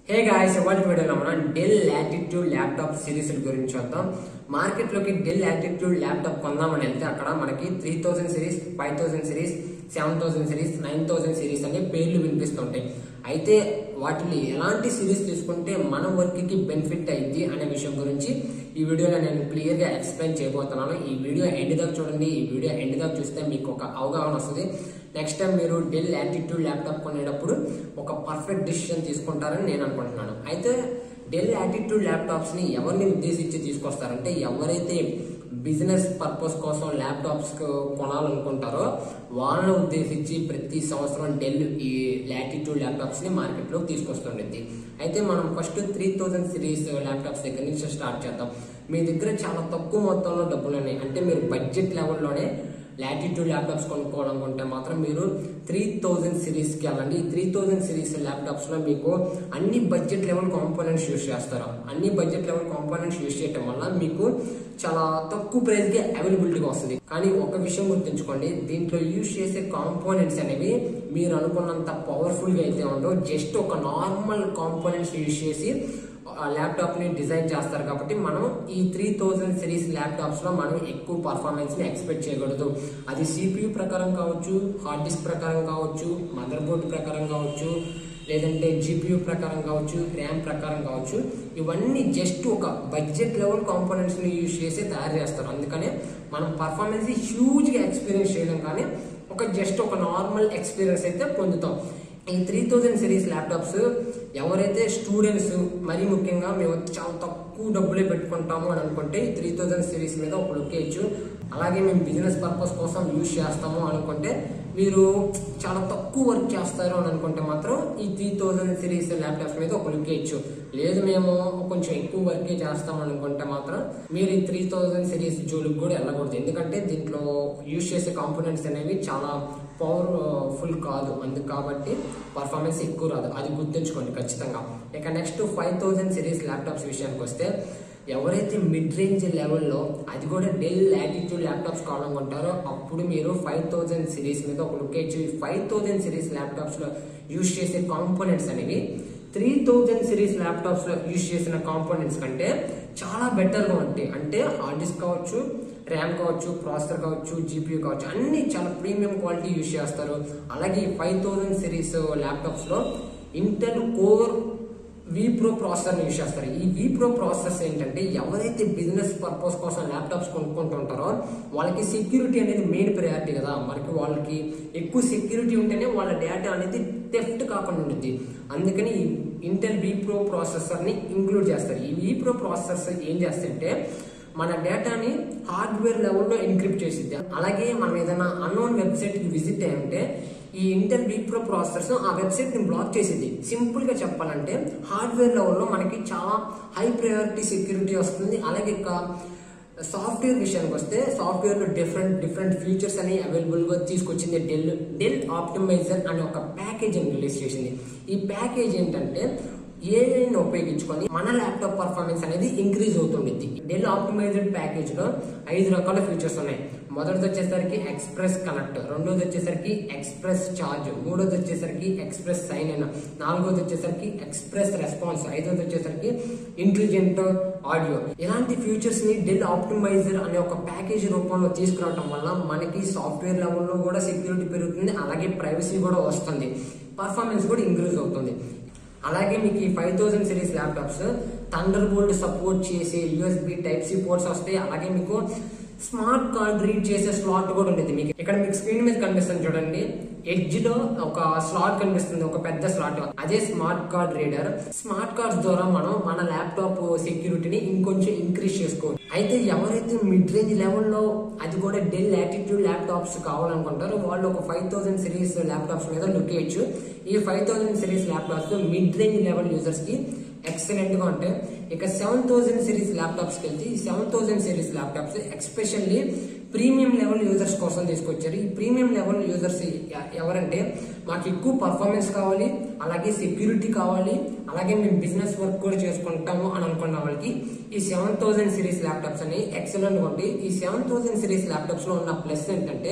Hey guys ఇవాళ వీడియోలో మనం డెల్ లాటిట్యూడ్ ల్యాప్టాప్ సిరీస్ గురించి చూద్దాం మార్కెట్ లోకి డెల్ లాటిట్యూడ్ ల్యాప్టాప్ కొందామని వెళ్తే అక్కడ మనకి three thousand series five thousand series seven thousand series nine thousand series అనే పేర్లు వినిపిస్తుంటాయి అయితే వాటిని ఎలాంటి సిరీస్ తీసుకుంటే మన వర్క్ కి బెనిఫిట్ అయింది అనే విషయం గురించి ఈ వీడియోలో నేను క్లియర్ గా ఎక్స్ప్లెయిన్ చేయబోతున్నాను ఈ వీడియో ఎండ్ దాకా చూడండి ఈ వీడియో ఎండ్ దాకా చూస్తే మీకు ఒక అవగాహన వస్తుంది నెక్స్ట్ టైం మీరు డెల్ యాటిట్యూడ్ ల్యాప్టాప్ కొనేటప్పుడు ఒక పర్ఫెక్ట్ డిసిషన్ తీసుకుంటారని నేను అనుకుంటున్నాను అయితే డెల్ యాటిట్యూడ్ ల్యాప్టాప్స్ ని ఎవరిని ఉద్దేశించి తీసుకొస్తారంటే ఎవరైతే బిజినెస్ పర్పస్ కోసం ల్యాప్టాప్స్ కొనాలనుకుంటారో వాళ్ళని ఉద్దేశించి ప్రతి సంవత్సరం డెల్ ఈ లాటిట్యూడ్ ల్యాప్టాప్స్ ని మార్కెట్ లోకి తీసుకొస్తుండేది అయితే మనం first three thousand series laptops దగ్గర నుంచి స్టార్ట్ చేద్దాం మీ దగ్గర చాలా తక్కువ మొత్తంలో డబ్బులు ఉన్నాయి అంటే మీరు బడ్జెట్ లెవెల్లోనే లాటిట్యూడ్ ల్యాప్టాప్స్ కొనుక్కోవాలనుకుంటే మాత్రం మీరు త్రీ థౌజండ్ సిరీస్కి వెళ్ళండి ఈ త్రీ థౌజండ్ సిరీస్ ల్యాప్టాప్స్లో మీకు అన్ని బడ్జెట్ లెవెల్ కాంపోనెంట్స్ యూస్ చేస్తారు అన్ని బడ్జెట్ లెవెల్ కాంపోనెంట్స్ యూస్ చేయడం వల్ల మీకు చాలా తక్కువ ప్రైస్కి అవైలబిలిటీగా వస్తుంది కానీ ఒక విషయం గుర్తుంచుకోండి దీంట్లో యూస్ చేసే కాంపోనెంట్స్ అనేవి మీరు అనుకున్నంత పవర్ఫుల్గా అయితే ఉండవు జస్ట్ ఒక నార్మల్ కాంపోనెంట్స్ యూస్ చేసి ల్యాప్టాప్ ని డిజైన్ చేస్తారు కాబట్టి మనం ఈ త్రీ థౌజండ్ సిరీస్ ల్యాప్టాప్స్ లో మనం ఎక్కువ పర్ఫార్మెన్స్ ని ఎక్స్పెక్ట్ చేయకూడదు అది సిపియు ప్రకారం కావచ్చు హార్డ్ డిస్క్ ప్రకారం కావచ్చు మదర్ బోర్డ్ ప్రకారం కావచ్చు లేదంటే జీపీయూ ప్రకారం కావచ్చు ర్యామ్ ప్రకారం కావచ్చు ఇవన్నీ జస్ట్ ఒక బడ్జెట్ లెవెల్ కాంపోనెంట్స్ ని యూజ్ చేసి తయారు చేస్తారు అందుకనే మనం పర్ఫార్మెన్స్ హ్యూజ్ గా ఎక్స్పీరియన్స్ చేయలేం కానీ ఒక జస్ట్ ఒక నార్మల్ ఎక్స్పీరియన్స్ అయితే పొందుతాం ఈ త్రీ థౌజండ్ సిరీస్ ల్యాప్టాప్స్ ఎవరైతే స్టూడెంట్స్ మరీ ముఖ్యంగా మేము చాలా తక్కువ డబ్బులే పెట్టుకుంటాము అని అనుకుంటే ఈ త్రీ థౌజండ్ సిరీస్ మీద ఒక లుక్ వేయచ్చు అలాగే మేము బిజినెస్ పర్పస్ కోసం యూజ్ చేస్తాము అనుకుంటే మీరు చాలా తక్కువ వర్క్ చేస్తారు అని అనుకుంటే మాత్రం ఈ త్రీ థౌజండ్ సిరీస్ ల్యాప్టాప్స్ మీద ఒక లుక్ వేయచ్చు లేదు మేము కొంచెం ఎక్కువ వర్కే చేస్తాం అనుకుంటే మాత్రం మీరు ఈ త్రీ థౌజండ్ సిరీస్ జోలికి కూడా వెళ్ళకూడదు ఎందుకంటే దీంట్లో యూజ్ చేసే కాంపోనెంట్స్ అనేవి చాలా పవర్ఫుల్ కాదు అందుకు కాబట్టి పర్ఫార్మెన్స్ ఎక్కువ రాదు అది గుర్తుంచుకోండి ఖచ్చితంగా ఇక next five thousand series laptops విషయానికి వస్తే ఎవరైతే మిడ్ రేంజ్ లెవెల్లో అది కూడా డెల్ యాటిట్యూడ్ ల్యాప్టాప్స్ కావాలనుకుంటారో అప్పుడు మీరు ఫైవ్ థౌజండ్ సిరీస్ మీద ఒక లుక్ వేయచ్చు ఫైవ్ థౌజండ్ సిరీస్ ల్యాప్టాప్స్ లో యూజ్ చేసే కాంపోనెంట్స్ అనేవి త్రీ థౌజండ్ సిరీస్ ల్యాప్టాప్స్ లో యూజ్ చేసిన కాంపోనెంట్స్ కంటే చాలా బెటర్ గా ఉంటాయి అంటే హార్డ్ డిస్క్ కావచ్చు ర్యామ్ కావచ్చు ప్రాసెసర్ కావచ్చు జీపీయూ కావచ్చు అన్ని చాలా ప్రీమియం క్వాలిటీ యూజ్ చేస్తారు అలాగే ఫైవ్ థౌజండ్ సిరీస్ ల్యాప్టాప్స్ లో Intel core V pro processor use చేస్తారు ఈ వి ప్రో ప్రాసెసర్స్ ఏంటంటే ఎవరైతే బిజినెస్ పర్పస్ కోసం ల్యాప్టాప్స్ కొనుక్కుంటుంటారో వాళ్ళకి సెక్యూరిటీ అనేది మెయిన్ ప్రయారిటీ కదా మనకి వాళ్ళకి ఎక్కువ సెక్యూరిటీ ఉంటేనే వాళ్ళ డేటా అనేది టెఫ్ట్ కాకుండా ఉంటుంది అందుకని ఇంటెల్ వి ప్రో ప్రాసెసర్ ని ఇంక్లూడ్ చేస్తారు ఈ వి ప్రో ప్రాసెసర్స్ ఏం చేస్తాయంటే మన డేటాని హార్డ్వేర్ లెవెల్లో ఎన్క్రిప్ట్ చేసిద్ది అలాగే మనం ఏదైనా అన్నోన్ వెబ్సైట్ కి విజిట్ అయ్యంటే ఈ ఇంటర్ ప్రో ప్రాసెసర్స్ ఆ వెబ్సైట్ ని బ్లాక్ చేసేది సింపుల్ గా చెప్పాలంటే హార్డ్వేర్ లెవెల్లో మనకి చాలా హై ప్రయారిటీ సెక్యూరిటీ వస్తుంది అలాగే ఇక సాఫ్ట్వేర్ విషయానికి వస్తే సాఫ్ట్వేర్ లో డిఫరెంట్ డిఫరెంట్ ఫీచర్స్ అని అవైలబుల్ గా తీసుకొచ్చింది డెల్ డెల్ ఆప్టిమైజర్ అనే ఒక ప్యాకేజ్ రిలీజ్ చేసింది ఈ ప్యాకేజ్ ఏంటంటే ఏఐని ఉపయోగించుకొని మన ల్యాప్టాప్ పర్ఫార్మెన్స్ అనేది ఇంక్రీజ్ అవుతుండిద్ది డెల్ ఆప్టిమైజ్డ్ ప్యాకేజ్ లో ఐదు రకాల ఫీచర్స్ ఉన్నాయి మొదటిది వచ్చేసరికి ఎక్స్ప్రెస్ కనెక్ట్ రెండోది వచ్చేసరికి ఎక్స్ప్రెస్ చార్జ్ మూడోది వచ్చేసరికి ఎక్స్ప్రెస్ సైన్ ఇన్ నాలుగోది వచ్చేసరికి ఎక్స్ప్రెస్ రెస్పాన్స్ ఐదోది వచ్చేసరికి ఇంటెలిజెంట్ ఆడియో ఇలాంటి ఫీచర్స్ ని డెల్ ఆప్టిమైజర్ అనే ఒక ప్యాకేజ్ రూపంలో తీసుకురావడం వల్ల మనకి సాఫ్ట్వేర్ లెవెల్లో కూడా సెక్యూరిటీ పెరుగుతుంది అలాగే ప్రైవసీ కూడా వస్తుంది పర్ఫార్మెన్స్ కూడా ఇంక్రీజ్ అవుతుంది అలాగే మీకు ఈ five thousand series laptops Thunderbolt support చేసే యూఎస్బి టైప్ సి పోర్ట్స్ వస్తాయి అలాగే మీకు స్మార్ట్ కార్డ్ రీడ్ చేసే స్లాట్ కూడా ఉంటుంది మీకు ఇక్కడ మీకు స్క్రీన్ మీద కనిపిస్తుంది చూడండి ఎడ్జ్ లో ఒక స్లాట్ కనిపిస్తుంది ఒక పెద్ద స్లాట్ అదే smart card reader smart cards ద్వారా మనం మన ల్యాప్టాప్ సెక్యూరిటీని ఇంకొంచెం ఇంక్రీజ్ చేసుకోవచ్చు అయితే ఎవరైతే మిడ్ రేంజ్ లెవెల్లో అది కూడా డెల్ యాటిట్యూడ్ ల్యాప్టాప్స్ కావాలనుకుంటారో వాళ్ళు ఒక ఫైవ్ థౌసండ్ సిరీస్ ల్యాప్టాప్స్ మీద లుక్ చేయొచ్చు ఈ five thousand series laptops mid range level users కి ఎక్సలెంట్ గా ఉంటాయి ఇక సెవెన్ థౌసండ్ సిరీస్ ల్యాప్టాప్స్ కి వెళ్తే ఈ seven thousand series laptops especially premium level users కోసం తీసుకొచ్చారు ఈ ప్రీమియం లెవెల్ యూజర్స్ ఎవరంటే మాకు ఎక్కువ పర్ఫార్మెన్స్ కావాలి అలాగే సెక్యూరిటీ కావాలి అలాగే మేము బిజినెస్ వర్క్ కూడా చేసుకుంటాము అని అనుకున్న వాళ్ళకి ఈ సెవెన్ థౌసండ్ సిరీస్ ల్యాప్టాప్స్ అనేవి ఎక్సలెంట్ ఉంటాయి ఈ సెవెన్ థౌసండ్ సిరీస్ ల్యాప్టాప్స్ లో ఉన్న ప్లస్ ఏంటంటే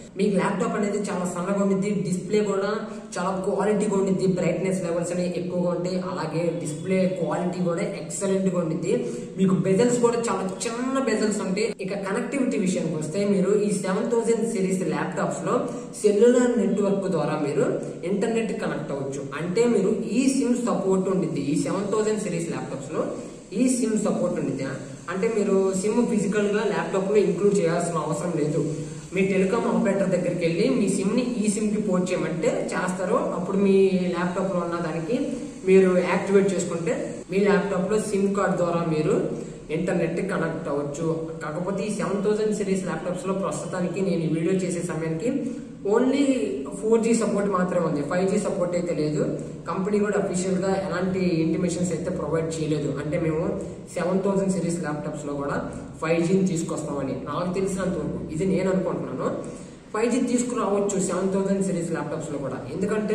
మీకు ల్యాప్టాప్ అనేది చాలా సన్నగా ఉండిద్ది డిస్ప్లే కూడా చాలా క్వాలిటీగా ఉండిద్ది బ్రైట్నెస్ లెవెల్స్ అనేవి ఎక్కువగా ఉంటాయి అలాగే డిస్ప్లే క్వాలిటీ కూడా ఎక్సలెంట్ గా ఉండిద్ది మీకు బెజల్స్ కూడా చాలా చిన్న బెజల్స్ ఉంటాయి ఇక కనెక్టివిటీ విషయానికి వస్తే మీరు ఈ సెవెన్ థౌసండ్ సిరీస్ ల్యాప్టాప్స్ లో సెల్యులర్ నెట్వర్క్ ద్వారా మీరు ఇంటర్నెట్ కనెక్ట్ అవ్వచ్చు అంటే మీరు ఈ సిమ్ సపోర్ట్ ఉండిద్ది ఈ సెవెన్ థౌసండ్ సిరీస్ ల్యాప్టాప్స్ లో ఈ సిమ్ సపోర్ట్ ఉండిద్ది అంటే మీరు సిమ్ ఫిజికల్ గా ల్యాప్టాప్ లో ఇంక్లూడ్ చేయాల్సిన అవసరం లేదు మీ టెలికామ్ ఆపరేటర్ దగ్గరికి వెళ్ళి మీ సిమ్ ని ఈ సిమ్ కి పోర్ట్ చేయమంటే చేస్తారు అప్పుడు మీ ల్యాప్టాప్ లో ఉన్న దానికి మీరు యాక్టివేట్ చేసుకుంటే మీ ల్యాప్టాప్ లో సిమ్ కార్డ్ ద్వారా మీరు ఇంటర్నెట్ కనెక్ట్ అవ్వచ్చు కాకపోతే ఈ సెవెన్ థౌసండ్ సిరీస్ ల్యాప్టాప్స్ లో ప్రస్తుతానికి నేను ఈ వీడియో చేసే సమయానికి ఓన్లీ ఫోర్ జీ సపోర్ట్ మాత్రమే ఉంది ఫైవ్ జీ సపోర్ట్ అయితే లేదు కంపెనీ కూడా అఫీషియల్ గా ఎలాంటి ఇంటిమేషన్స్ అయితే ప్రొవైడ్ చేయలేదు అంటే మేము సెవెన్ థౌసండ్ సిరీస్ ల్యాప్టాప్స్ లో కూడా ఫైవ్ జీని తీసుకొస్తామని నాకు తెలిసినంత వరకు ఇది నేను అనుకుంటున్నాను ఫైవ్ జీ తీసుకురావచ్చు సెవెన్ థౌసండ్ సిరీస్ ల్యాప్టాప్స్ లో కూడా ఎందుకంటే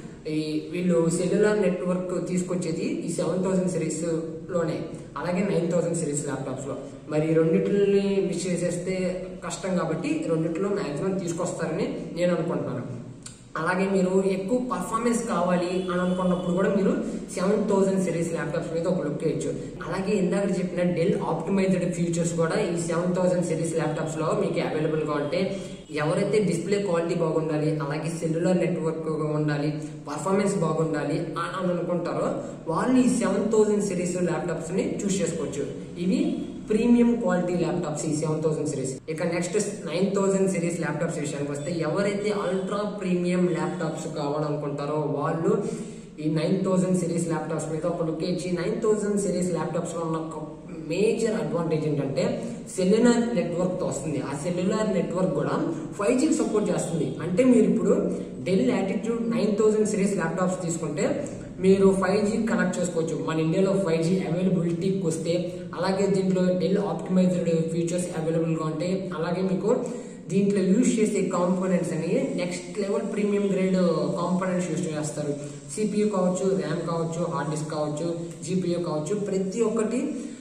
ఈ వీళ్ళు సెల్యులార్ నెట్వర్క్ తీసుకొచ్చేది ఈ సెవెన్ థౌసండ్ సిరీస్ లోనే అలాగే నైన్ థౌసండ్ సిరీస్ ల్యాప్టాప్స్ లో మరి ఈ రెండిటిని మిస్ చేసేస్తే కష్టం కాబట్టి రెండిట్లో మాక్సిమం తీసుకొస్తారని నేను అనుకుంటున్నాను అలాగే మీరు ఎక్కువ పర్ఫార్మెన్స్ కావాలి అని అనుకున్నప్పుడు కూడా మీరు సెవెన్ థౌసండ్ సిరీస్ ల్యాప్టాప్స్ మీద ఒక లుక్ వేయచ్చు అలాగే ఇందాక చెప్పిన డెల్ ఆప్టిమైజ్డ్ ఫీచర్స్ కూడా ఈ సెవెన్ థౌసండ్ సిరీస్ ల్యాప్టాప్స్ లో మీకు అవైలబుల్ గా ఉంటాయి ఎవరైతే డిస్ప్లే క్వాలిటీ బాగుండాలి అలాగే సెల్యులర్ నెట్వర్క్ ఉండాలి పర్ఫార్మెన్స్ బాగుండాలి అని అనుకుంటారో వాళ్ళు ఈ సెవెన్ థౌసండ్ సిరీస్ ల్యాప్టాప్స్ ని చూస్ చేసుకోవచ్చు ఇవి ప్రీమియం క్వాలిటీ ల్యాప్టాప్స్ ఈ సెవెన్ థౌసండ్ సిరీస్ ఇక next nine thousand series laptops విషయానికి వస్తే ఎవరైతే అల్ట్రా ప్రీమియం ల్యాప్టాప్స్ కావాలనుకుంటారో వాళ్ళు ఈ నైన్ థౌసండ్ సిరీస్ ల్యాప్టాప్స్ మీద ఒక లుక్ ఇచ్చి నైన్ థౌసండ్ సిరీస్ ల్యాప్టాప్స్ లో ఉన్న ఒక మేజర్ అడ్వాంటేజ్ ఏంటంటే సెల్యులార్ నెట్వర్క్ తో వస్తుంది ఆ సెల్యులార్ నెట్వర్క్ కూడా ఫైవ్ జీ సపోర్ట్ చేస్తుంది అంటే మీరు ఇప్పుడు Dell Latitude nine thousand series laptops తీసుకుంటే మీరు ఫైవ్ జీ కనెక్ట్ చేసుకోవచ్చు మన ఇండియాలో ఫైవ్ జీ అవైలబిలిటీకి వస్తే అలాగే దీంట్లో డెల్ ఆప్టిమైజ్డ్ ఫీచర్స్ అవైలబుల్గా ఉంటాయి అలాగే మీకు దీంట్లో యూజ్ చేసే కాంపోనెంట్స్ అని next level premium grade components use చేస్తారు సిపియూ కావచ్చు ర్యామ్ కావచ్చు హార్డ్ డిస్క్ కావచ్చు జీపీయూ కావచ్చు ప్రతి ఒక్కటి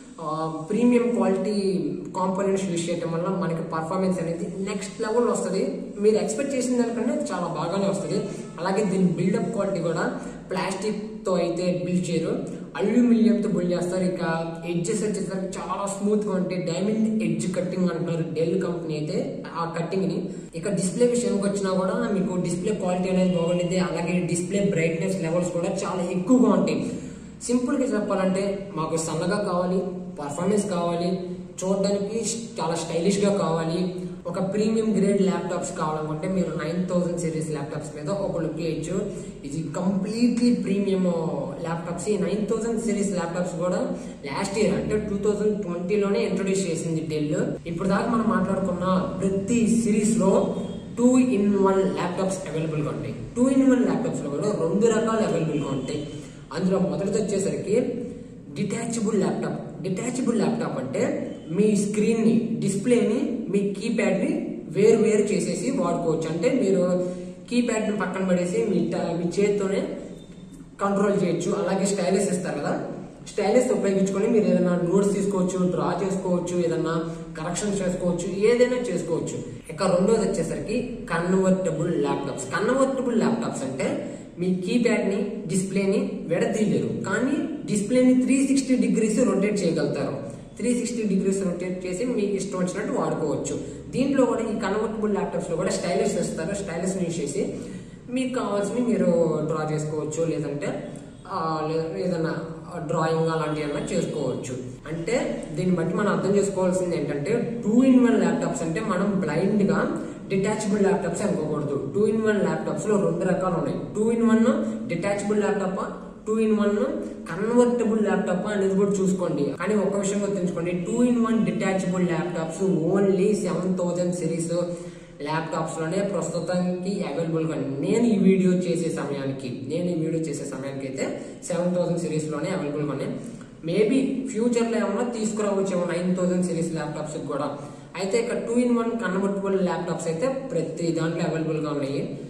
ప్రీమియం క్వాలిటీ కాంపోనెంట్స్ యూజ్ చేయడం వల్ల మనకి పర్ఫార్మెన్స్ అనేది నెక్స్ట్ లెవెల్ వస్తుంది మీరు ఎక్స్పెక్ట్ చేసిన దానికంటే చాలా బాగానే వస్తుంది అలాగే దీని బిల్డప్ క్వాలిటీ కూడా ప్లాస్టిక్ తో అయితే బిల్డ్ చేయరు అల్యూమినియం తో బిల్డ్ చేస్తారు ఇక ఎడ్జెస్ వచ్చేసరికి చాలా స్మూత్ గా ఉంటాయి డైమండ్ ఎడ్జ్ కట్టింగ్ అంటున్నారు డెల్ కంపెనీ అయితే ఆ కట్టింగ్ ని ఇక డిస్ప్లే విషయానికి వచ్చినా కూడా మీకు డిస్ప్లే క్వాలిటీ అనేది బాగుంటుంది అలాగే డిస్ప్లే బ్రైట్నెస్ లెవెల్స్ కూడా చాలా ఎక్కువగా ఉంటాయి సింపుల్ గా చెప్పాలంటే మాకు సన్నగా కావాలి పర్ఫార్మెన్స్ కావాలి చూడడానికి చాలా స్టైలిష్ గా కావాలి ఒక ప్రీమియం గ్రేడ్ ల్యాప్టాప్స్ కావాలనుకుంటే మీరు నైన్ థౌసండ్ సిరీస్ ల్యాప్టాప్స్ మీద ఒక లుక్ వేయచ్చు ఇది కంప్లీట్లీ ప్రీమియం ల్యాప్టాప్స్ ఈ నైన్ థౌసండ్ సిరీస్ ల్యాప్టాప్స్ కూడా లాస్ట్ ఇయర్ అంటే టూ థౌసండ్ ట్వంటీలోనే ఇంట్రొడ్యూస్ చేసింది డెల్ ఇప్పుడు దాకా మనం మాట్లాడుకున్న ప్రతి సిరీస్ లో two in one laptops available గా ఉంటాయి టూ ఇన్ వన్ ల్యాప్టాప్స్ లో కూడా రెండు రకాలు అవైలబుల్ గా ఉంటాయి అందులో మొదటిది వచ్చేసరికి డిటాచబుల్ ల్యాప్టాప్ డిటాచబుల్ ల్యాప్టాప్ అంటే మీ స్క్రీన్ ని డిస్ప్లేని మీ కీప్యాడ్ ని వేరు వేరు చేసేసి వాడుకోవచ్చు అంటే మీరు కీప్యాడ్ ని పక్కన పడేసి మీ ట- మీ చేతితోనే కంట్రోల్ చేయొచ్చు అలాగే స్టైలెస్ ఇస్తారు కదా స్టైలెస్ ఉపయోగించుకొని మీరు ఏదైనా నోట్స్ తీసుకోవచ్చు డ్రా చేసుకోవచ్చు ఏదైనా కరెక్షన్ చేసుకోవచ్చు ఏదైనా చేసుకోవచ్చు ఇక రెండోది వచ్చేసరికి కన్వర్టబుల్ ల్యాప్టాప్స్ కన్వర్టబుల్ ల్యాప్టాప్స్ అంటే మీ కీప్యాడ్ ని డిస్ప్లేని విడదీయలేరు కానీ డిస్ప్లేని త్రీ సిక్స్టీ డిగ్రీస్ రొటేట్ చేయగలుగుతారు త్రీ సిక్స్టీ డిగ్రీస్ రొటేట్ చేసి మీకు ఇష్టం వచ్చినట్టు వాడుకోవచ్చు దీంట్లో కూడా ఈ కన్వర్టబుల్ ల్యాప్టాప్స్ లో కూడా స్టైలిష్ ఇస్తారు స్టైలిష్ యూజ్ చేసి మీకు కావాల్సినవి మీరు డ్రా చేసుకోవచ్చు లేదంటే ఆ, లే- ఏదైనా డ్రాయింగ్ అలాంటివి ఏమైనా చేసుకోవచ్చు అంటే దీన్ని బట్టి మనం అర్థం చేసుకోవాల్సింది ఏంటంటే టూ ఇన్ వన్ ల్యాప్టాప్స్ అంటే మనం బ్లైండ్ గా డిటాచబుల్ ల్యాప్టాప్స్ అనుకోకూడదు టూ ఇన్ వన్ ల్యాప్టాప్స్ లో రెండు రకాలు ఉన్నాయి two in one detachable laptop two in one convertible laptop అనేది కూడా చూసుకోండి కానీ ఒక విషయం గుర్తుంచుకోండి two in one detachable laptops only seven thousand series laptops లోనే ప్రస్తుతానికి అవైలబుల్ గా ఉన్నాయి. నేను ఈ వీడియో చేసే సమయానికి నేను ఈ వీడియో చేసే సమయానికి అయితే సెవెన్ థౌసండ్ సిరీస్ లోనే అవైలబుల్ గా ఉన్నాయి మేబీ ఫ్యూచర్ లో ఏమన్నా తీసుకురావచ్చేమో నైన్ థౌసండ్ సిరీస్ ల్యాప్టాప్స్ కూడా అయితే ఇక two in one convertible laptops అయితే ప్రతి దాంట్లో అవైలబుల్ గా ఉన్నాయి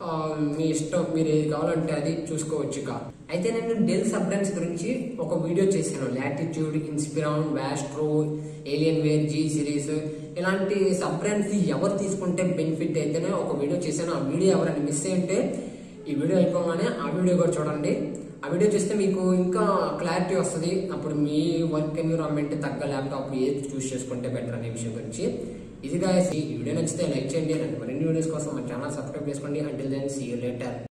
ఆ, మీ ఇష్టం మీరు ఏది కావాలంటే అది చూసుకోవచ్చు ఇక అయితే నేను డెల్ సబ్ బ్రాండ్స్ గురించి ఒక వీడియో చేశాను Latitude Inspiron Vostro Alienware G series ఇలాంటి సబ్ బ్రాండ్స్ ఎవరు తీసుకుంటే బెనిఫిట్ అయితేనే ఒక వీడియో చేశాను ఆ వీడియో ఎవరైనా మిస్ అయింటే ఈ వీడియో అయిపోగానే ఆ వీడియో కూడా చూడండి ఆ వీడియో చూస్తే మీకు ఇంకా క్లారిటీ వస్తుంది అప్పుడు మీ వర్క్ ఎన్విరాన్మెంట్ తగ్గ ల్యాప్టాప్ ఏది చూస్ చేసుకుంటే బెటర్ అనే విషయం గురించి ఇది guys, ఈ వీడియో నచ్చితే లైక్ చేయండి అండ్ మరిన్ని వీడియోస్ కోసం మన ఛానల్ సబ్స్క్రైబ్ చేసుకోండి until then see you later